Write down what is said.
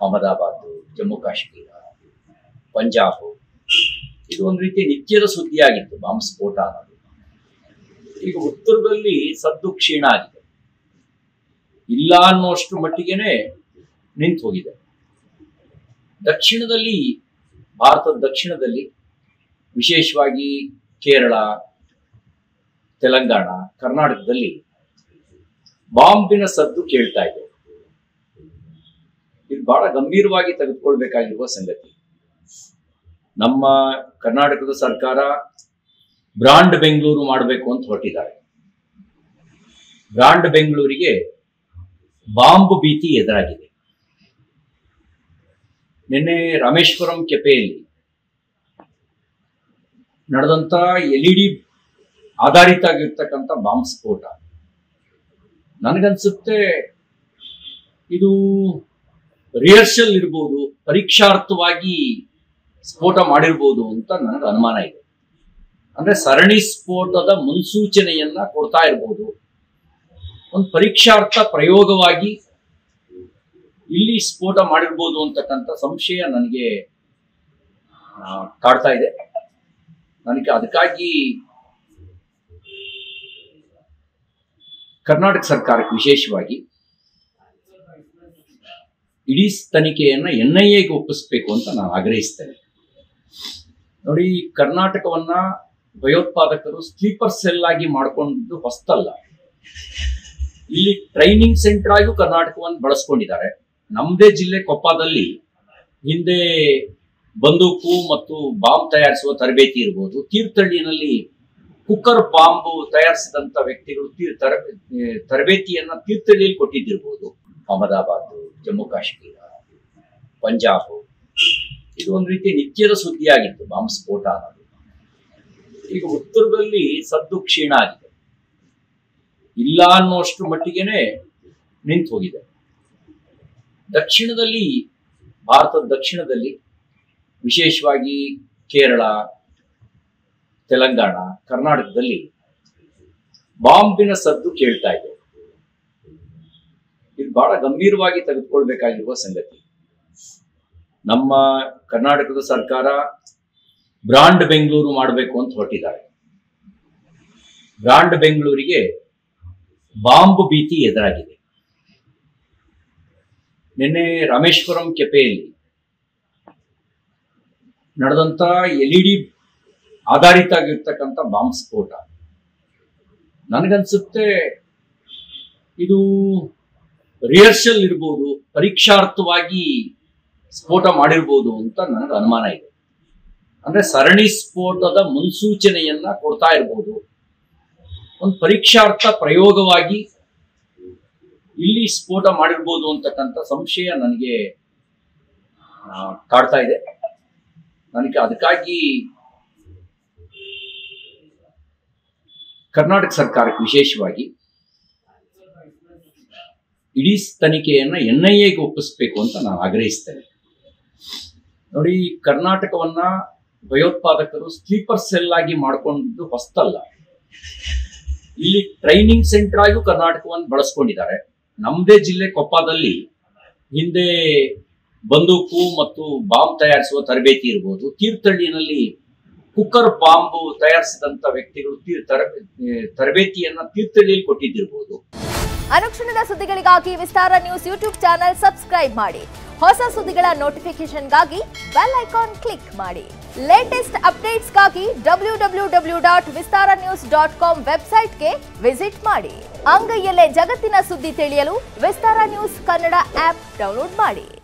ಅಹಮದಾಬಾದ್ ಜಮ್ಮು ಕಾಶ್ಮೀರ ಪಂಜಾಬ್ ಇದು ಒಂದು ರೀತಿ ನಿತ್ಯದ ಸುದ್ದಿಯಾಗಿತ್ತು ಬಾಂಬ್ ಸ್ಫೋಟ ಅನ್ನೋದು ಈಗ ಉತ್ತರದಲ್ಲಿ ಸದ್ದು ಕ್ಷೀಣ ಆಗಿದೆ ಇಲ್ಲ ಅನ್ನುವಷ್ಟು ಮಟ್ಟಿಗೆನೆ ನಿಂತು ಹೋಗಿದೆ ದಕ್ಷಿಣದಲ್ಲಿ ಭಾರತದ ದಕ್ಷಿಣದಲ್ಲಿ ವಿಶೇಷವಾಗಿ ಕೇರಳ ತೆಲಂಗಾಣ ಕರ್ನಾಟಕದಲ್ಲಿ ಬಾಂಬಿನ ಸದ್ದು ಕೇಳ್ತಾ ಇದೆ ಇದು ಬಹಳ ಗಂಭೀರವಾಗಿ ತೆಗೆದುಕೊಳ್ಬೇಕಾಗಿರುವ ಸಂಗತಿ ನಮ್ಮ ಕರ್ನಾಟಕದ ಸರ್ಕಾರ ಬ್ರಾಂಡ್ ಬೆಂಗಳೂರು ಮಾಡಬೇಕು ಅಂತ ಹೊರಟಿದ್ದಾರೆ ಬ್ರಾಂಡ್ ಬೆಂಗಳೂರಿಗೆ ಬಾಂಬ್ ಭೀತಿ ಎದುರಾಗಿದೆ ನಿನ್ನೆ ರಾಮೇಶ್ವರಂ ಕೆಪೆಯಲ್ಲಿ ನಡೆದಂತ ಎಲ್ ಇ ಡಿ ಆಧಾರಿತ ಆಗಿರ್ತಕ್ಕಂಥ ಬಾಂಬ್ ಸ್ಫೋಟ ನನಗನ್ಸುತ್ತೆ ಇದು ರಿಹರ್ಸಲ್ ಇರ್ಬೋದು ಪರೀಕ್ಷಾರ್ಥವಾಗಿ ಸ್ಫೋಟ ಮಾಡಿರ್ಬೋದು ಅಂತ ನನಗೆ ಅನುಮಾನ ಇದೆ ಅಂದ್ರೆ ಸರಣಿ ಸ್ಫೋಟದ ಮುನ್ಸೂಚನೆಯನ್ನ ಕೊಡ್ತಾ ಇರ್ಬೋದು ಒಂದು ಪರೀಕ್ಷಾರ್ಥ ಪ್ರಯೋಗವಾಗಿ ಇಲ್ಲಿ ಸ್ಫೋಟ ಮಾಡಿರ್ಬೋದು ಅಂತಕ್ಕಂಥ ಸಂಶಯ ನನಗೆ ಆ, ಕಾಡ್ತಾ ಇದೆ ನನಗೆ ಅದಕ್ಕಾಗಿ ಕರ್ನಾಟಕ ಸರ್ಕಾರಕ್ಕೆ ವಿಶೇಷವಾಗಿ ಇಡೀ ತನಿಖೆಯನ್ನ ಎನ್ ಐ ಎಗೆ ಒಪ್ಪಿಸ್ಬೇಕು ಅಂತ ನಾನು ಆಗ್ರಹಿಸ್ತೇನೆ ನೋಡಿ ಕರ್ನಾಟಕವನ್ನ ಭಯೋತ್ಪಾದಕರು ಸ್ಲೀಪರ್ ಸೆಲ್ ಆಗಿ ಮಾಡ್ಕೊಂಡಿದ್ದು ಹೊಸ್ತಲ್ಲ ಇಲ್ಲಿ ಟ್ರೈನಿಂಗ್ ಸೆಂಟರ್ ಆಗಿಯೂ ಕರ್ನಾಟಕವನ್ನು ಬಳಸ್ಕೊಂಡಿದ್ದಾರೆ ನಮ್ಮದೇ ಜಿಲ್ಲೆ ಕೊಪ್ಪದಲ್ಲಿ ಹಿಂದೆ ಬಂದೂಕು ಮತ್ತು ಬಾಂಬ್ ತಯಾರಿಸುವ ತರಬೇತಿ ಇರ್ಬೋದು ತೀರ್ಥಹಳ್ಳಿನಲ್ಲಿ ಕುಕ್ಕರ್ ಬಾಂಬ್ ತಯಾರಿಸಿದಂತ ವ್ಯಕ್ತಿಗಳು ತೀರ್- ತರ- ಏ, ತರಬೇತಿಯನ್ನ ತೀರ್ಥಹಳ್ಳಿಯಲ್ಲಿ ಕೊಟ್ಟಿದ್ದಿರ್ಬೋದು ಅಹಮದಾಬಾದ್ ಜಮ್ಮು ಕಾಶ್ಮೀರ ಪಂಜಾಬ್ ಇದು ಒಂದು ರೀತಿ ನಿತ್ಯದ ಸುದ್ದಿಯಾಗಿತ್ತು ಬಾಂಬ್ ಸ್ಫೋಟ ಅನ್ನೋದು ಈಗ ಉತ್ತರದಲ್ಲಿ ಸದ್ದು ಕ್ಷೀಣ ಆಗಿದೆ ಇಲ್ಲ ಅನ್ನುವಷ್ಟು ಮಟ್ಟಿಗೆನೆ ನಿಂತು ಹೋಗಿದೆ ದಕ್ಷಿಣದಲ್ಲಿ ಭಾರತದ ದಕ್ಷಿಣದಲ್ಲಿ ವಿಶೇಷವಾಗಿ ಕೇರಳ ತೆಲಂಗಾಣ ಕರ್ನಾಟಕದಲ್ಲಿ ಬಾಂಬಿನ ಸದ್ದು ಕೇಳ್ತಾ ಇದೆ ಇದು ಬಹಳ ಗಂಭೀರವಾಗಿ ತೆಗೆದುಕೊಳ್ಬೇಕಾಗಿರುವ ಸಂಗತಿ ನಮ್ಮ ಕರ್ನಾಟಕದ ಸರ್ಕಾರ ಬ್ರಾಂಡ್ ಬೆಂಗಳೂರು ಮಾಡಬೇಕು ಅಂತ ಹೊರಟಿದ್ದಾರೆ ಬ್ರಾಂಡ್ ಬೆಂಗಳೂರಿಗೆ ಬಾಂಬ್ ಭೀತಿ ಎದುರಾಗಿದೆ ನಿನ್ನೆ ರಾಮೇಶ್ವರಂ ಕೆಪೆಯಲ್ಲಿ ನಡೆದಂತ ಎಲ್ ಇ ಡಿ ಆಧಾರಿತ ಆಗಿರ್ತಕ್ಕಂಥ ಬಾಂಬ್ ಸ್ಫೋಟ ನನಗನ್ಸುತ್ತೆ ಇದು ರಿಹರ್ಸಲ್ ಇರ್ಬೋದು ಪರೀಕ್ಷಾರ್ಥವಾಗಿ ಸ್ಫೋಟ ಮಾಡಿರ್ಬೋದು ಅಂತ ನನಗೆ ಅನುಮಾನ ಇದೆ ಅಂದ್ರೆ ಸರಣಿ ಸ್ಫೋಟದ ಮುನ್ಸೂಚನೆಯನ್ನ ಕೊಡ್ತಾ ಇರ್ಬೋದು ಒಂದು ಪರೀಕ್ಷಾರ್ಥ ಪ್ರಯೋಗವಾಗಿ ಇಲ್ಲಿ ಸ್ಫೋಟ ಮಾಡಿರ್ಬೋದು ಅಂತಕ್ಕಂಥ ಸಂಶಯ ನನಗೆ ಆ, ಕಾಡ್ತಾ ಇದೆ ನನಗೆ ಅದಕ್ಕಾಗಿ ಕರ್ನಾಟಕ ಸರ್ಕಾರಕ್ಕೆ ವಿಶೇಷವಾಗಿ ಇಡೀ ತನಿಖೆಯನ್ನ ಎನ್ ಐ ಎಗೆ ಒಪ್ಪಿಸ್ಬೇಕು ಅಂತ ನಾನು ಆಗ್ರಹಿಸ್ತೇನೆ ನೋಡಿ ಕರ್ನಾಟಕವನ್ನ ಭಯೋತ್ಪಾದಕರು ಸ್ಲೀಪರ್ ಸೆಲ್ ಆಗಿ ಮಾಡ್ಕೊಂಡಿದ್ದು ಹೊಸ್ತಲ್ಲ ಇಲ್ಲಿ ಟ್ರೈನಿಂಗ್ ಸೆಂಟರ್ ಆಗಿಯೂ ಕರ್ನಾಟಕವನ್ನು ಬಳಸ್ಕೊಂಡಿದ್ದಾರೆ ನಮ್ಮದೇ ಜಿಲ್ಲೆ ಕೊಪ್ಪದಲ್ಲಿ ಹಿಂದೆ ಬಂದೂಕು ಮತ್ತು ಬಾಂಬ್ ತಯಾರಿಸುವ ತರಬೇತಿ ಇರ್ಬೋದು ತೀರ್ಥಹಳ್ಳಿನಲ್ಲಿ ಕುಕ್ಕರ್ ಬಾಂಬ್ ತಯಾರಿಸಿದಂತ ವ್ಯಕ್ತಿಗಳು ತೀರ್- ತರ- ಏ, ತರಬೇತಿಯನ್ನ ತೀರ್ಥಹಳ್ಳಿಯಲ್ಲಿ ಕೊಟ್ಟಿದ್ದಿರ್ಬೋದು ಅನುಕ್ಷಣದ ಸುದ್ದಿಗಳಿಗಾಗಿ Vistara news YouTube channel subscribe ಮಾಡಿ ಹೊಸ ಸುದ್ದಿಗಳ ನೋಟಿಫಿಕೇಶನ್ಗಾಗಿ ಬೆಲ್ ಐಕಾನ್ ಕ್ಲಿಕ್ ಮಾಡಿ ಲೇಟೆಸ್ಟ್ ಅಪ್ಡೇಟ್ಸ್ಗಾಗಿ W W W dot Vistara news dot com ವೆಬ್ಸೈಟ್ಗೆ ವಿಸಿಟ್ ಮಾಡಿ ಅಂಗೈಯಲ್ಲೇ ಜಗತ್ತಿನ ಸುದ್ದಿ ತಿಳಿಯಲು Vistara news Kannada app download ಮಾಡಿ